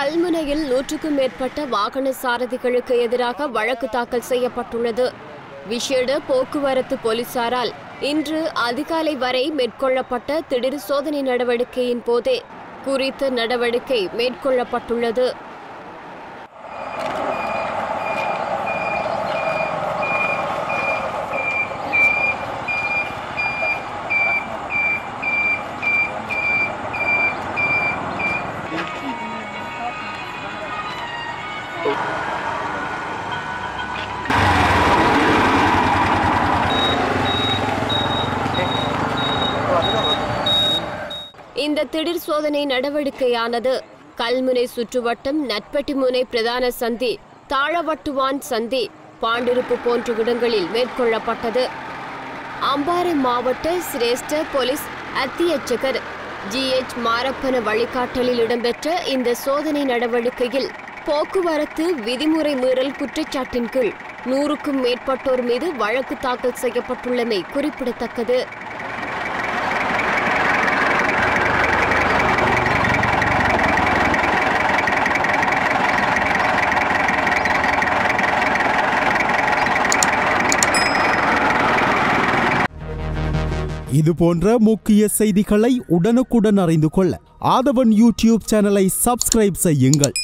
கல்முனையில் நூற்றுக்கும் மேற்பட்ட வாகன சாரதிகளுக்கு எதிராக வழக்கு தாக்கல் செய்யப்பட்டுள்ளது விசேட போக்குவரத்து போலீசாரால் இன்று அதிகாலை வரை மேற்கொள்ளப்பட்ட திடீர் சோதனை நடவடிக்கையின் போதே குறித்த நடவடிக்கை மேற்கொள்ளப்பட்டுள்ளது இந்த திடீர் சோதனை நடவடிக்கையானது கல்முனை சுற்றுவட்டம் நட்பட்டிமுனை பிரதான சந்தி தாழவட்டுவான் சந்தி பாண்டிருப்பு போன்ற இடங்களில் மேற்கொள்ளப்பட்டது அம்பாறை மாவட்ட சிரேஷ்ட போலீஸ் அத்தியட்சகர் ஜிஎச் மாரப்பன வழிகாட்டலில் இடம்பெற்ற இந்த சோதனை நடவடிக்கையில் போக்குவரத்து விதிமுறை மீறல் குற்றச்சாட்டின் கீழ் நூறுக்கும் மேற்பட்டோர் மீது வழக்கு தாக்கல் செய்யப்பட்டுள்ளமை குறிப்பிடத்தக்கது இது போன்ற முக்கிய செய்திகளை உடனுக்குடன் அறிந்து கொள்ள ஆதவன் யூடியூப் சேனலை சப்ஸ்கிரைப் செய்யுங்கள்